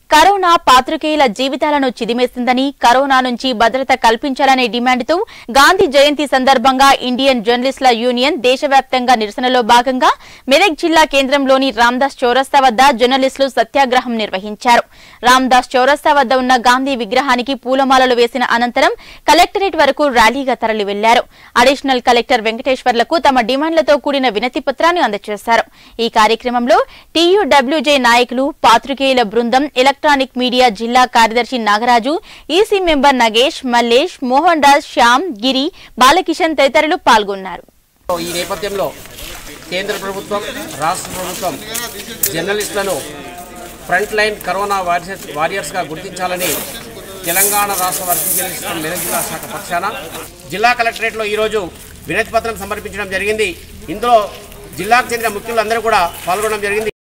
corona పాత్రికేయుల జీవితాలను చిదిమేస్తుందని corona నుంచి భద్రత కల్పించాలనే డిమాండ్తో గాంధీ జయంతి సందర్భంగా ఇండియన్ జర్నలిస్టుల యూనియన్ దేశవ్యాప్తంగా నిరసనలో భాగంగా మెదక్ జిల్లా కేంద్రంలోని రామ్దాస్ చౌరస్తా వద్ద జర్నలిస్టులు సత్యాగ్రహం నిర్వహించారు రామ్దాస్ చౌరస్తా వద్ద ఉన్న గాంధీ విగ్రహానికి పూలమాలలు వేసిన అనంతరం కలెక్టరేట్ వరకు ర్యాలీగా తరలి వెళ్లారు అడిషనల్ కలెక్టర్ వెంకటేశ్వర్లకు తమ డిమాండ్లతో కూడిన వినతి పత్రాన్ని అందజేశారు ఈ కార్యక్రమంలో టీయూడబ్ల్యూజే నాయకులు పాత్రికేయుల బృందం ఎలక్ట్రానిక్ మీడియా జిల్లా కార్యదర్శి నాగరాజు ఈసీ మెంబర్ నగేష్ మల్లేష్ మోహన్ రాజ్ శ్యామ్ గిరి బాలకిషన్ తదితరులు పాల్గొన్నారు ఈ నేపథ్యంలో కేంద్ర ప్రభుత్వం రాష్ట్ర ప్రభుత్వం జర్నలిస్టులను ఫ్రంట్ లైన్ కరోనా వారియర్స్ వారియర్స్గా గుర్తించాలని తెలంగాణ రాష్ట్ర వర్కింగ్ జర్నలిస్ట్ మెదక్ జిల్లా శాఖ పక్షాన జిల్లా కలెక్టరేట్లో ఈరోజు వినతి పత్రం సమర్పించడం జరిగింది ఇందులో జిల్లాకు చెందిన ముఖ్యులందరూ కూడా పాల్గొనడం జరిగింది